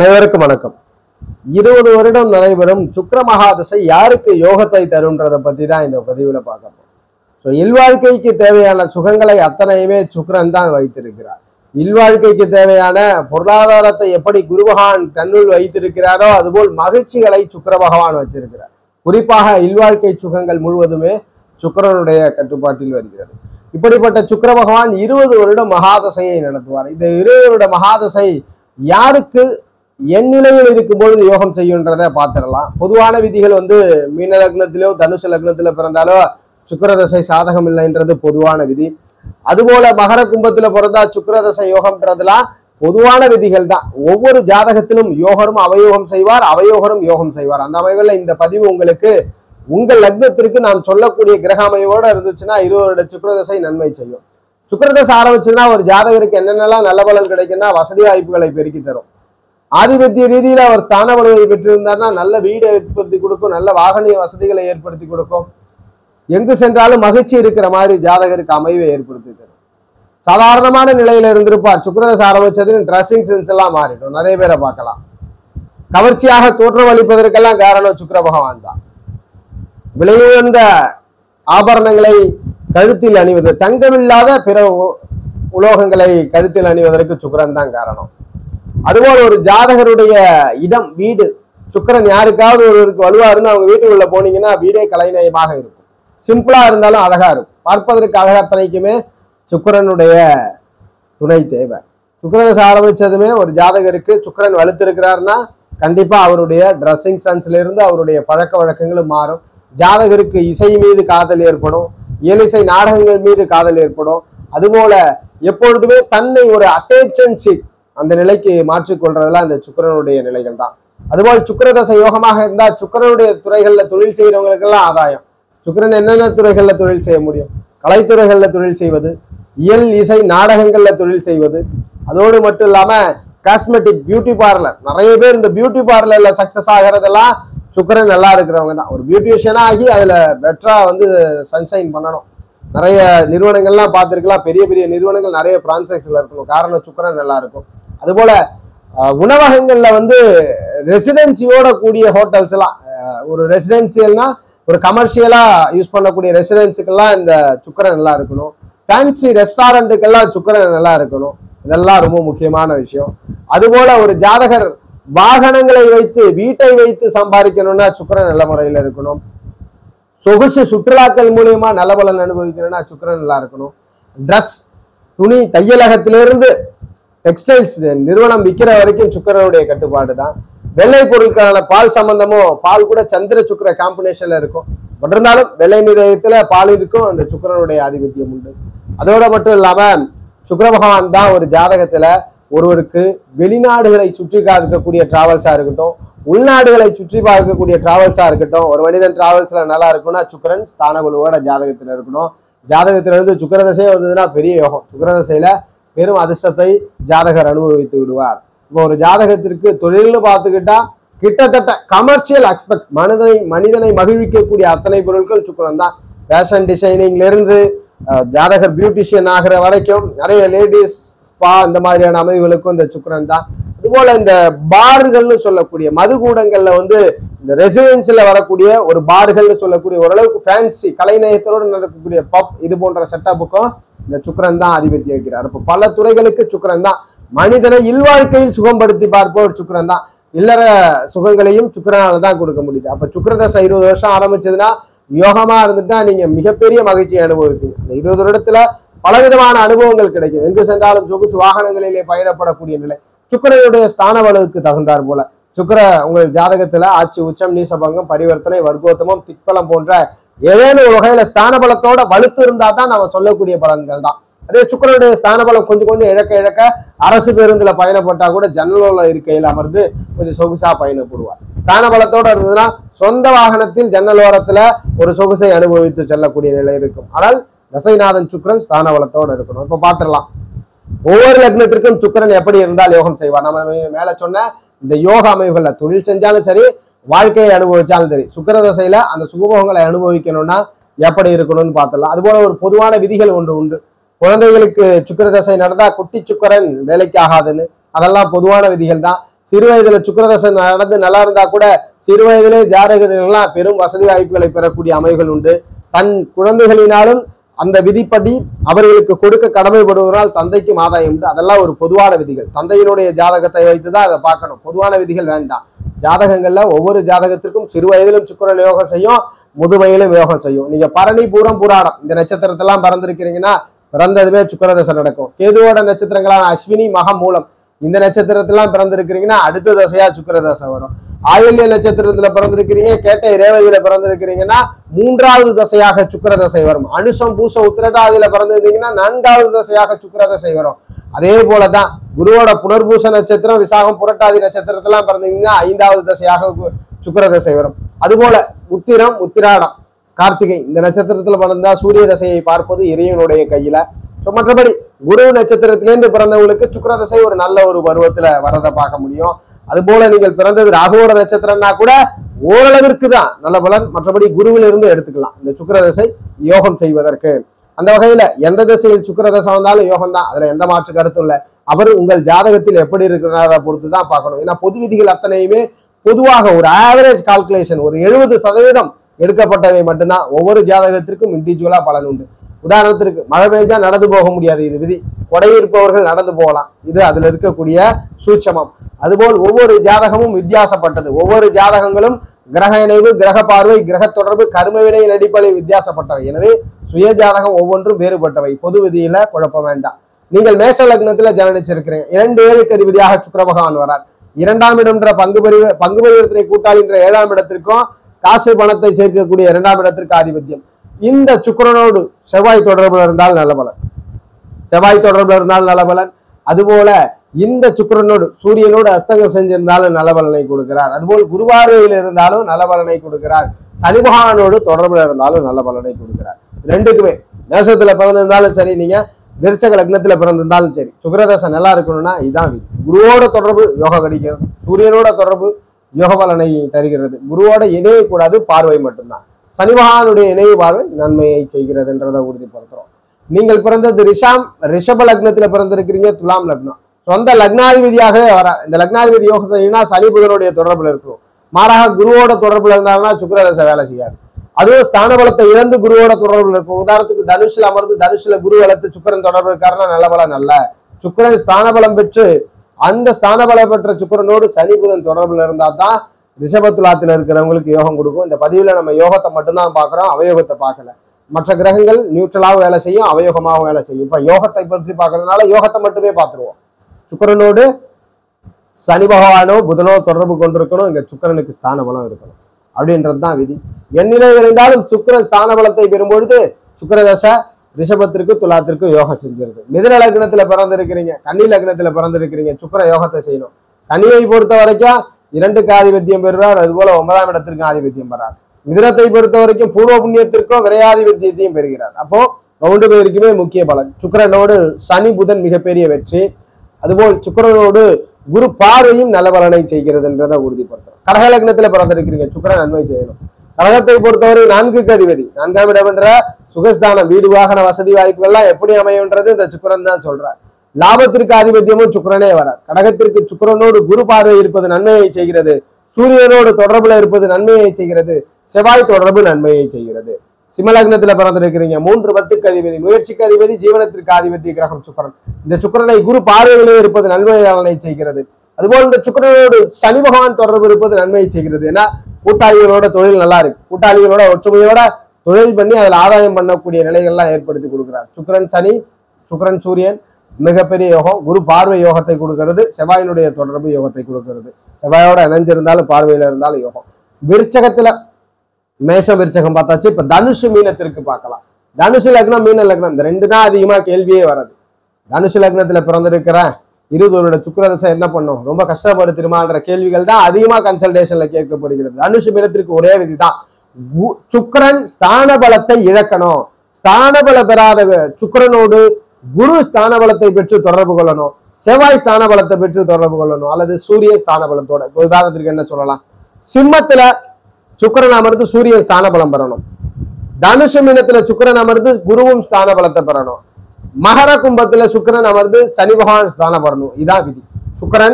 அனைவருக்கும் வணக்கம் இருபது வருடம் நடைபெறும் சுக்கிர மகாதசை யாருக்கு யோகத்தை தரும்ன்றதை பத்தி தான் இந்த பதிவுல பார்க்க போறோம் ஸோ இல்வாழ்க்கைக்கு தேவையான சுகங்களை அத்தனையுமே சுக்கிரன் தான் வைத்திருக்கிறார் இல்வாழ்க்கைக்கு தேவையான பொருளாதாரத்தை எப்படி குரு பகவான் தன்னுள் வைத்திருக்கிறாரோ அதுபோல் மகிழ்ச்சிகளை சுக்கிர பகவான் வச்சிருக்கிறார் குறிப்பாக இல்வாழ்க்கை சுகங்கள் முழுவதுமே சுக்கிரனுடைய கட்டுப்பாட்டில் வருகிறது இப்படிப்பட்ட சுக்கிர பகவான் இருபது வருடம் மகாதசையை நடத்துவார் இந்த இருபது வருட மகாதசை யாருக்கு என் நிலையில் இருக்கும்பொழுது யோகம் செய்யுன்றதை பார்த்துடலாம் பொதுவான விதிகள் வந்து மீன லக்னத்திலோ தனுசு லக்னத்திலோ பிறந்தாலோ சுக்கிரதசை சாதகம் இல்லைன்றது பொதுவான விதி அதுபோல மகர கும்பத்துல பிறந்தா சுக்கிரதசை யோகம்ன்றதுலாம் பொதுவான விதிகள் தான் ஒவ்வொரு ஜாதகத்திலும் யோகரும் அவயோகம் செய்வார் அவயோகரும் யோகம் செய்வார் அந்த வகையில் இந்த பதிவு உங்களுக்கு உங்கள் லக்னத்திற்கு நாம் சொல்லக்கூடிய கிரக அமைவோட இருந்துச்சுன்னா இருவருடைய சுக்கிரதசை நன்மை செய்யும் சுக்கிரதசை ஆரம்பிச்சுன்னா ஒரு ஜாதகருக்கு என்னென்னலாம் நல்ல பலன் கிடைக்குன்னா வசதி வாய்ப்புகளை பெருக்கி தரும் ஆதிபத்திய ரீதியில அவர் ஸ்தான வலுவை பெற்றிருந்தார்னா நல்ல வீடு ஏற்படுத்தி கொடுக்கும் நல்ல வாகன வசதிகளை ஏற்படுத்தி கொடுக்கும் எங்கு சென்றாலும் மகிழ்ச்சி இருக்கிற மாதிரி ஜாதகருக்கு அமைவை ஏற்படுத்தி தரும் சாதாரணமான நிலையில இருந்திருப்பார் சுக்கிரதசை ஆரம்பிச்சதுன்னு ட்ரெஸ்ஸிங் சென்ஸ் எல்லாம் மாறிடும் நிறைய பேரை பார்க்கலாம் கவர்ச்சியாக தோற்றமளிப்பதற்கெல்லாம் காரணம் சுக்கிர பகவான் தான் விலையுயர்ந்த ஆபரணங்களை கழுத்தில் அணிவது தங்கமில்லாத பிற உ- உலோகங்களை கழுத்தில் அணிவதற்கு சுக்கிரன் தான் காரணம் அதுபோல் ஒரு ஜாதகருடைய இடம் வீடு சுக்கிரன் யாருக்காவது ஒருவருக்கு வலுவா இருந்து அவங்க வீட்டுக்குள்ள போனீங்கன்னா வீடே கலைநயமாக இருக்கும் சிம்பிளா இருந்தாலும் அழகா இருக்கும் பார்ப்பதற்கு அழகத்தனைக்குமே சுக்கிரனுடைய துணை தேவை சுக்கிரதசை ஆரம்பிச்சதுமே ஒரு ஜாதகருக்கு சுக்கிரன் வலுத்திருக்கிறாருன்னா கண்டிப்பா அவருடைய ட்ரெஸ்ஸிங் சென்ஸ்ல இருந்து அவருடைய பழக்க வழக்கங்களும் மாறும் ஜாதகருக்கு இசை மீது காதல் ஏற்படும் இயலிசை நாடகங்கள் மீது காதல் ஏற்படும் அதுபோல எப்பொழுதுமே தன்னை ஒரு அட்டேன்ஷன்ஷிப் அந்த நிலைக்கு மாற்றிக்கொள்றதெல்லாம் இந்த சுக்கிரனுடைய நிலைகள் தான் அதுபோல் சுக்கிரதசை யோகமாக இருந்தா சுக்கிரனுடைய துறைகள்ல தொழில் செய்யறவங்களுக்கெல்லாம் ஆதாயம் சுக்கிரன் என்னென்ன துறைகள்ல தொழில் செய்ய முடியும் கலைத்துறைகள்ல தொழில் செய்வது இயல் இசை நாடகங்கள்ல தொழில் செய்வது அதோடு மட்டும் இல்லாம காஸ்மெட்டிக் பியூட்டி பார்லர் நிறைய பேர் இந்த பியூட்டி பார்லர்ல சக்சஸ் ஆகிறதெல்லாம் சுக்கிரன் நல்லா இருக்கிறவங்க தான் ஒரு பியூட்டிஷியனா ஆகி அதுல பெட்டரா வந்து சன்ஷைன் பண்ணணும் நிறைய நிறுவனங்கள்லாம் பார்த்துருக்கலாம் பெரிய பெரிய நிறுவனங்கள் நிறைய பிரான்சைஸ்ல இருக்கணும் காரணம் சுக்கிரன் நல்லா இருக்கும் அதுபோல அஹ், உணவகங்கள்ல வந்து ரெசிடென்சியோட கூடிய ஹோட்டல்ஸ் எல்லாம் அஹ், ஒரு ரெசிடென்சியல்னா ஒரு கமர்ஷியலா யூஸ் பண்ணக்கூடிய ரெசிடென்ஸுக்கெல்லாம் இந்த சுக்கிரன் நல்லா இருக்கணும் ஃபேன்சி ரெஸ்டாரண்ட்டுக்கெல்லாம் சுக்கிரன் நல்லா இருக்கணும் இதெல்லாம் ரொம்ப முக்கியமான விஷயம் அதுபோல ஒரு ஜாதகர் வாகனங்களை வைத்து வீட்டை வைத்து சம்பாதிக்கணும்னா சுக்கிரன் நல்ல முறையில் இருக்கணும் சொகுசு சுற்றுலாக்கள் மூலியமா நல்ல பலன் அனுபவிக்கணும்னா சுக்கிரன் நல்லா இருக்கணும் ட்ரெஸ் துணி தையலகத்திலிருந்து டெக்ஸ்டைல்ஸ் நிறுவனம் விற்கிற வரைக்கும் சுக்கிரனுடைய கட்டுப்பாடு தான் வெள்ளை பொருட்களான பால் சம்பந்தமும் பால் கூட சந்திர சுக்கிர காம்பினேஷன்ல இருக்கும் பட் இருந்தாலும் வெள்ளை நிலையத்துல பால் இருக்கும் அந்த சுக்கிரனுடைய ஆதிபத்தியம் உண்டு அதோட மட்டும் இல்லாம சுக்கிர பகவான் தான் ஒரு ஜாதகத்துல ஒருவருக்கு வெளிநாடுகளை சுற்றி பார்க்கக்கூடிய டிராவல்ஸா இருக்கட்டும் உள்நாடுகளை சுற்றி பார்க்கக்கூடிய டிராவல்ஸா இருக்கட்டும் ஒரு மனிதன் டிராவல்ஸ்ல நல்லா இருக்கும்னா சுக்கிரன் ஸ்தான குழுவோட ஜாதகத்துல இருக்கணும் ஜாதகத்துல இருந்து சுக்கிரதசை வந்ததுன்னா பெரிய யோகம் சுக்கிரதசையில பெரும் அதிர்ஷ்டத்தை ஜாதகர் அனுபவித்து விடுவார் இப்போ ஒரு ஜாதகத்திற்கு தொழில்னு பார்த்துக்கிட்டா கிட்டத்தட்ட கமர்ஷியல் அக்ஸ்பெக்ட் மனிதனை மனிதனை மகிழ்விக்கக்கூடிய அத்தனை பொருட்கள் சுக்கிரன் தான் ஃபேஷன் டிசைனிங்ல இருந்து அஹ், ஜாதகர் பியூட்டிஷியன் ஆகிற வரைக்கும் நிறைய லேடிஸ் ஸ்பா இந்த மாதிரியான அமைவுகளுக்கும் இந்த சுக்கிரன் தான் அதுபோல இந்த பார்கள்னு சொல்லக்கூடிய மதுகூடங்கள்ல வந்து இந்த ரெசிடென்சியில் வரக்கூடிய ஒரு பார்கள்னு சொல்லக்கூடிய ஓரளவுக்கு ஃபேன்சி கலைநயத்தோடு நடக்கக்கூடிய பப் இது போன்ற செட்டப்புக்கும் இந்த சுக்கிரன் தான் ஆதிபத்தியம் வைக்கிறார் இப்போ பல துறைகளுக்கு சுக்கிரன் தான் மனிதனை இல்வாழ்க்கையில் சுகம்படுத்தி பார்ப்பவர் சுக்கிரன் தான் இல்லற சுகங்களையும் சுக்கிரனால தான் கொடுக்க முடியுது அப்ப சுக்கிரதசை இருபது வருஷம் ஆரம்பிச்சதுன்னா யோகமா இருந்துட்டா நீங்க மிகப்பெரிய மகிழ்ச்சியை அனுபவிப்பீங்க இந்த இருபது வருடத்துல பலவிதமான அனுபவங்கள் கிடைக்கும் எங்கு சென்றாலும் சொகுசு வாகனங்களிலே பயணப்படக்கூடிய நிலை சுக்கிரனுடைய ஸ்தான வலுவுக்கு தகுந்தார் போல சுக்கிர உங்கள் ஜாதகத்துல ஆட்சி உச்சம் நீசபங்கம் பரிவர்த்தனை வர்க்கோத்தமம் திக்பலம் போன்ற ஏதேனும் ஒரு வகையில ஸ்தான பலத்தோட வலுத்து இருந்தா தான் நம்ம சொல்லக்கூடிய பலன்கள் தான் அதே சுக்கிரனுடைய ஸ்தான பலம் கொஞ்சம் கொஞ்சம் இழக்க இழக்க அரசு பேருந்துல பயணப்பட்டா கூட ஜன்னலோல இருக்கையில் அமர்ந்து கொஞ்சம் சொகுசா பயணப்படுவார் ஸ்தான பலத்தோட இருந்ததுன்னா சொந்த வாகனத்தில் ஜன்னலோரத்துல ஒரு சொகுசை அனுபவித்து செல்லக்கூடிய நிலை இருக்கும் ஆனால் தசைநாதன் சுக்கிரன் ஸ்தான பலத்தோட இருக்கணும் இப்ப பாத்திரலாம் ஒவ்வொரு லக்னத்திற்கும் சுக்கிரன் எப்படி இருந்தால் யோகம் செய்வார் நம்ம மேல சொன்ன இந்த யோக அமைவுகள்ல தொழில் செஞ்சாலும் சரி வாழ்க்கையை அனுபவிச்சாலும் சரி சுக்கிர தசையில அந்த சுகபோகங்களை அனுபவிக்கணும்னா எப்படி இருக்கணும்னு பார்த்துடலாம் அதுபோல ஒரு பொதுவான விதிகள் ஒன்று உண்டு குழந்தைகளுக்கு சுக்கிர தசை நடந்தா குட்டி சுக்கரன் வேலைக்கு ஆகாதுன்னு அதெல்லாம் பொதுவான விதிகள் தான் சிறு வயதுல சுக்கிரதசை நடந்து நல்லா இருந்தா கூட சிறு வயதிலே ஜாதகர்கள்லாம் பெரும் வசதி வாய்ப்புகளை பெறக்கூடிய அமைகள் உண்டு தன் குழந்தைகளினாலும் அந்த விதிப்படி அவர்களுக்கு கொடுக்க கடமைப்படுவதால் தந்தைக்கும் ஆதாயம் உண்டு அதெல்லாம் ஒரு பொதுவான விதிகள் தந்தையினுடைய ஜாதகத்தை வைத்து தான் அதை பார்க்கணும் பொதுவான விதிகள் வேண்டாம் ஜாதகங்கள்ல ஒவ்வொரு ஜாதகத்திற்கும் சிறு வயதிலும் சுக்கிரன் யோகம் செய்யும் முதுமையிலும் யோகம் செய்யும் நீங்க பரணி பூரம் புராணம் இந்த நட்சத்திரத்தெல்லாம் பிறந்திருக்கிறீங்கன்னா பிறந்ததுமே சுக்கிரதசை நடக்கும் கேதுவோட நட்சத்திரங்களான அஸ்வினி மகம் மூலம் இந்த நட்சத்திரத்தெல்லாம் பிறந்திருக்கிறீங்கன்னா அடுத்த தசையா சுக்கிரதசை வரும் ஆயுள்ய நட்சத்திரத்துல பிறந்திருக்கிறீங்க கேட்டை ரேவதியில பிறந்திருக்கிறீங்கன்னா மூன்றாவது தசையாக சுக்கிரதசை வரும் அனுஷம் பூசம் உத்திரட்டாதியில பிறந்திருந்தீங்கன்னா நான்காவது தசையாக சுக்கிரதசை வரும் அதே போலதான் குருவோட புனர்பூச நட்சத்திரம் விசாகம் புரட்டாதி நட்சத்திரத்தெல்லாம் பிறந்தீங்கன்னா ஐந்தாவது தசையாக கு- சுக்கிரதசை வரும் அதுபோல உத்திரம் உத்திராடம் கார்த்திகை இந்த நட்சத்திரத்துல பிறந்தா சூரிய தசையை பார்ப்பது இறைவனுடைய கையில ஸோ மற்றபடி குரு நட்சத்திரத்திலேருந்து பிறந்தவங்களுக்கு சுக்கிரதசை ஒரு நல்ல ஒரு பருவத்துல வரதை பார்க்க முடியும் அதுபோல நீங்கள் பிறந்தது ராகுவோட நட்சத்திரம்னா கூட ஓரளவிற்கு தான் நல்ல பலன் மற்றபடி குருவிலிருந்து இருந்து எடுத்துக்கலாம் இந்த சுக்கிரதசை யோகம் செய்வதற்கு அந்த வகையில எந்த திசையில் சுக்கிரதசை வந்தாலும் யோகம் தான் அதுல எந்த மாற்று கருத்தும் இல்லை அவர் உங்கள் ஜாதகத்தில் எப்படி இருக்கிறாரை பொறுத்து தான் பார்க்கணும் ஏன்னா பொது விதிகள் அத்தனையுமே பொதுவாக ஒரு ஆவரேஜ் கால்குலேஷன் ஒரு எழுபது சதவீதம் எடுக்கப்பட்டவை மட்டும்தான் ஒவ்வொரு ஜாதகத்திற்கும் இண்டிவிஜுவலா பலன் உண்டு உதாரணத்திற்கு மழை பெஞ்சா நடந்து போக முடியாது இது விதி கொடையிருப்பவர்கள் நடந்து போகலாம் இது அதுல இருக்கக்கூடிய சூட்சமம் அதுபோல் ஒவ்வொரு ஜாதகமும் வித்தியாசப்பட்டது ஒவ்வொரு ஜாதகங்களும் கிரக இணைவு கிரக பார்வை கிரக தொடர்பு கர்ம வினையின் அடிப்படையில் வித்தியாசப்பட்டவை எனவே சுய ஜாதகம் ஒவ்வொன்றும் வேறுபட்டவை பொது விதியில குழப்பம் வேண்டாம் நீங்கள் மேஷ லக்னத்துல ஜனனிச்சிருக்கிறீங்க இரண்டு ஏழுக்கு அதிபதியாக சுக்கிர பகவான் வரார் இரண்டாம் இடம்ன்ற பங்கு பரிவ பங்கு பரிவர்த்தனை கூட்டாளின்ற ஏழாம் இடத்திற்கும் காசு பணத்தை சேர்க்கக்கூடிய இரண்டாம் இடத்திற்கு ஆதிபத்தியம் இந்த சுக்கிரனோடு செவ்வாய் தொடர்புல இருந்தால் நல்ல பலன் செவ்வாய் தொடர்புல இருந்தால் நல்ல பலன் அதுபோல இந்த சுக்கிரனோடு சூரியனோடு அஸ்தங்கம் செஞ்சிருந்தாலும் நல்ல பலனை கொடுக்கிறார் அதுபோல் குருவார்வையில் இருந்தாலும் நல்ல பலனை கொடுக்கிறார் சனி பகவானோடு தொடர்புல இருந்தாலும் நல்ல பலனை கொடுக்கிறார் ரெண்டுக்குமே மேஷத்துல பிறந்திருந்தாலும் சரி நீங்க விருச்சக லக்னத்துல பிறந்திருந்தாலும் சரி சுக்கிரதசை நல்லா இருக்கணும்னா இதான் விதி. குருவோட தொடர்பு யோகா கிடைக்கிறது சூரியனோட தொடர்பு யோக பலனை தருகிறது குருவோட இணையக்கூடாது பார்வை மட்டும்தான் சனி பகவானுடைய இணைவு பார்வை நன்மையை செய்கிறதுன்றதை உறுதிப்படுத்துறோம் நீங்கள் பிறந்தது ரிஷாம் ரிஷப லக்னத்துல பிறந்திருக்கிறீங்க துலாம் லக்னம் சொந்த லக்னாதிபதியாகவே வரார் இந்த லக்னாதிபதி யோகம் செய்யணும்னா சனி புதனுடைய தொடர்புல இருக்கும் மாறாக குருவோட தொடர்புல இருந்தாருன்னா சுக்கிரதசை வேலை செய்யாது அதுவும் ஸ்தான பலத்தை இழந்து குருவோட தொடர்புல இருக்கும் உதாரணத்துக்கு தனுஷ்ல அமர்ந்து தனுஷ்ல குரு வளர்த்து சுக்கிரன் தொடர்பு இருக்காருன்னா நல்ல பலன் அல்ல சுக்கிரன் ஸ்தான பலம் பெற்று அந்த ஸ்தான பலம் பெற்ற சுக்கிரனோடு சனி புதன் தொடர்புல இருந்தா தான் ரிஷபத்துலாத்துல இருக்கிறவங்களுக்கு யோகம் கொடுக்கும் இந்த பதிவுல நம்ம யோகத்தை மட்டும்தான் பார்க்கிறோம் அவயோகத்தை பார்க்கல மற்ற கிரகங்கள் நியூட்ரலாகவும் வேலை செய்யும் அவயோகமாகவும் வேலை செய்யும் இப்ப யோகத்தை பற்றி பார்க்கறதுனால யோகத்தை மட்டுமே பார்த்துருவோம் சுக்கிரனோடு சனி பகவானோ புதனோ தொடர்பு கொண்டிருக்கணும் இங்க சுக்கிரனுக்கு ஸ்தான பலம் இருக்கணும் அப்படின்றது தான் விதி எண்ணிலை இருந்தாலும் சுக்கிரன் ஸ்தான பலத்தை பெறும்பொழுது சுக்கிரதசை ரிஷபத்திற்கு துலாத்திற்கு யோகம் செஞ்சிருது மிதுன லக்னத்துல பிறந்திருக்கிறீங்க கன்னி லக்னத்துல பிறந்திருக்கிறீங்க சுக்கிர யோகத்தை செய்யணும் கன்னியை பொறுத்த வரைக்கும் இரண்டுக்கு ஆதிபத்தியம் பெறுறார் அதுபோல ஒன்பதாம் இடத்திற்கு ஆதிபத்தியம் பெறார் மிதுனத்தை பொறுத்த வரைக்கும் பூர்வ புண்ணியத்திற்கும் விரையாதிபத்தியத்தையும் பெறுகிறார் அப்போ ரெண்டு பேருக்குமே முக்கிய பலன் சுக்கிரனோடு சனி புதன் மிகப்பெரிய வெற்றி அதுபோல் சுக்கிரனோடு குரு பார்வையும் நல்ல பலனை செய்கிறதுன்றதை உறுதிப்படுத்தும் கடக லக்னத்துல பிறந்திருக்கிறீங்க சுக்கிரன் நன்மை செய்யணும் கடகத்தை பொறுத்தவரை நான்குக்கு அதிபதி நான்காம் இடம் என்ற சுகஸ்தானம் வீடு வாகன வசதி வாய்ப்புகள்லாம் எப்படி அமையும்ன்றது இந்த சுக்கிரன் தான் சொல்றார் லாபத்திற்கு ஆதிபத்தியமும் சுக்கிரனே வரார் கடகத்திற்கு சுக்கிரனோடு குரு பார்வை இருப்பது நன்மையை செய்கிறது சூரியனோடு தொடர்புல இருப்பது நன்மையை செய்கிறது செவ்வாய் தொடர்பு நன்மையை செய்கிறது சிம்மலக்னத்துல பிறந்திருக்கிறீங்க மூன்று பத்துக்கு அதிபதி முயற்சிக்கு அதிபதி ஜீவனத்திற்கு அதிபதி கிரகம் சுக்கிரன் இந்த சுக்கிரனை குரு பார்வையிலே இருப்பது நன்மை நலனை செய்கிறது அதுபோல் இந்த சுக்கிரனோடு சனி பகவான் தொடர்பு இருப்பது நன்மையை செய்கிறது ஏன்னா கூட்டாளிகளோட தொழில் நல்லா இருக்கு கூட்டாளிகளோட ஒற்றுமையோட தொழில் பண்ணி அதில் ஆதாயம் பண்ணக்கூடிய நிலைகள்லாம் ஏற்படுத்தி கொடுக்கிறார் சுக்கிரன் சனி சுக்கிரன் சூரியன் மிகப்பெரிய யோகம் குரு பார்வை யோகத்தை கொடுக்கிறது செவ்வாயினுடைய தொடர்பு யோகத்தை கொடுக்கிறது செவ்வாயோட இணைஞ்சிருந்தாலும் பார்வையில இருந்தாலும் யோகம் விருச்சகத்துல மேஷம் விருச்சகம் பார்த்தாச்சு இப்ப தனுஷு மீனத்திற்கு பார்க்கலாம் தனுஷு லக்னம் மீன லக்னம் இந்த ரெண்டு தான் அதிகமா கேள்வியே வராது தனுஷு லக்னத்துல பிறந்திருக்கிறேன் இருபது வருட சுக்கிரதசை என்ன பண்ணும் ரொம்ப கஷ்டப்படுத்திருமான்ற கேள்விகள் தான் அதிகமா கன்சல்டேஷன்ல கேட்கப்படுகிறது தனுஷு மீனத்திற்கு ஒரே விதிதான் கு- சுக்கிரன் ஸ்தான பலத்தை இழக்கணும் ஸ்தான பல பெறாத சுக்கிரனோடு குரு ஸ்தான பலத்தை பெற்று தொடர்பு கொள்ளணும் செவ்வாய் ஸ்தான பலத்தை பெற்று தொடர்பு கொள்ளணும் அல்லது சூரிய ஸ்தான பலத்தோட இப்ப உதாரணத்திற்கு என்ன சொல்லலாம் சிம்மத்துல சுக்கிரன் அமர்ந்து சூரியன் ஸ்தான பலம் பெறணும் தனுஷு மீனத்துல சுக்கிரன் அமர்ந்து குருவும் ஸ்தான பலத்தை பெறணும் மகர கும்பத்துல சுக்கிரன் அமர்ந்து சனி பகவான் ஸ்தானம் பெறணும் இதான் விதி சுக்கிரன்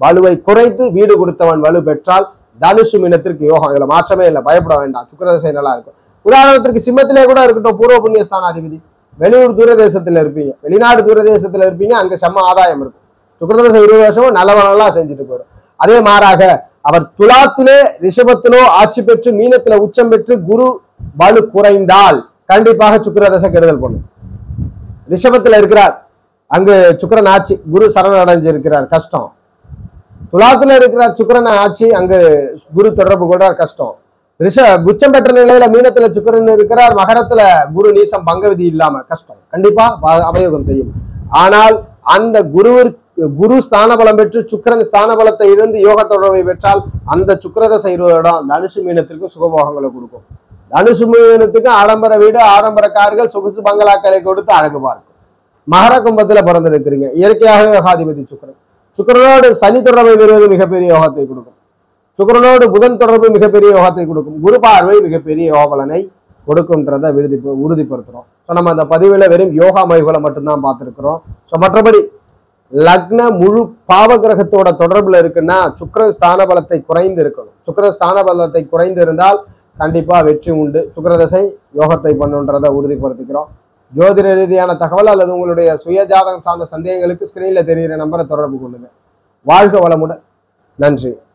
வலுவை குறைத்து வீடு கொடுத்தவன் வலு பெற்றால் தனுசு மீனத்திற்கு யோகம் இதுல மாற்றமே இல்லை பயப்பட வேண்டாம் சுக்கிரதசை நல்லா இருக்கும் உதாரணத்திற்கு சிம்மத்திலே கூட இருக்கட்டும் பூர்வ புண்ணிய ஸ்தானாதிபதி வெளியூர் தூரதேசத்துல இருப்பீங்க வெளிநாடு தூரதேசத்துல இருப்பீங்க அங்க செம்ம ஆதாயம் இருக்கும் சுக்கிரதசை இருபது வருஷமும் நல்லவனெல்லாம் செஞ்சுட்டு போயிடும் அதே மாறாக அவர் துலாத்திலே ரிஷபத்திலோ ஆட்சி பெற்று மீனத்துல உச்சம் பெற்று குரு வலு குறைந்தால் கண்டிப்பாக சுக்கிரதசை கெடுதல் பண்ணும் ரிஷபத்துல இருக்கிறார் அங்கு சுக்கிரன் ஆட்சி குரு சரண் அடைஞ்சிருக்கிறார் கஷ்டம் துலாத்துல இருக்கிறார் சுக்கிரன் ஆட்சி அங்கு குரு தொடர்பு கொள்றார் கஷ்டம் ரிஷ உச்சம் பெற்ற நிலையில மீனத்துல சுக்கிரன் இருக்கிறார் மகரத்துல குரு நீசம் பங்கவிதி இல்லாம கஷ்டம் கண்டிப்பா வ- அவயோகம் செய்யும் ஆனால் அந்த குருவிற்கு குரு ஸ்தான பலம் பெற்று சுக்கிரன் ஸ்தான பலத்தை இழந்து யோக தொடர்பை பெற்றால் அந்த சுக்கிரதசை இருபது இடம் தனுசு மீனத்திற்கு சுகபோகங்களை கொடுக்கும் தனுசு மீனத்துக்கு ஆடம்பர வீடு ஆடம்பர கார்கள் சொகுசு பங்களாக்களை கொடுத்து அழகு பார்க்கும் மகர கும்பத்துல பிறந்திருக்கிறீங்க இயற்கையாகவே யோகாதிபதி சுக்கிரன் சுக்கிரனோடு சனி தொடர்பை பெறுவது மிகப்பெரிய யோகத்தை கொடுக்கும் சுக்கிரனோடு புதன் தொடர்பு மிகப்பெரிய யோகத்தை கொடுக்கும் குரு பார்வை மிகப்பெரிய யோக பலனை கொடுக்கும்ன்றதை விருதி உறுதிப்படுத்துறோம் ஸோ நம்ம அந்த பதிவில் வெறும் யோகா மைகளை மட்டும்தான் பார்த்துருக்குறோம் ஸோ மற்றபடி லக்ன முழு பாவ கிரகத்தோட தொடர்புல இருக்குன்னா சுக்கிர ஸ்தான பலத்தை குறைந்து இருக்கணும் சுக்கிர ஸ்தான பலத்தை குறைந்து இருந்தால் கண்டிப்பா வெற்றி உண்டு சுக்கிரதசை யோகத்தை பண்ணுன்றதை உறுதிப்படுத்திக்கிறோம் ஜோதிட ரீதியான தகவல் அல்லது உங்களுடைய சுய ஜாதகம் சார்ந்த சந்தேகங்களுக்கு ஸ்கிரீன்ல தெரிகிற நம்பரை தொடர்பு கொள்ளுங்க வாழ்க வளமுடன் நன்றி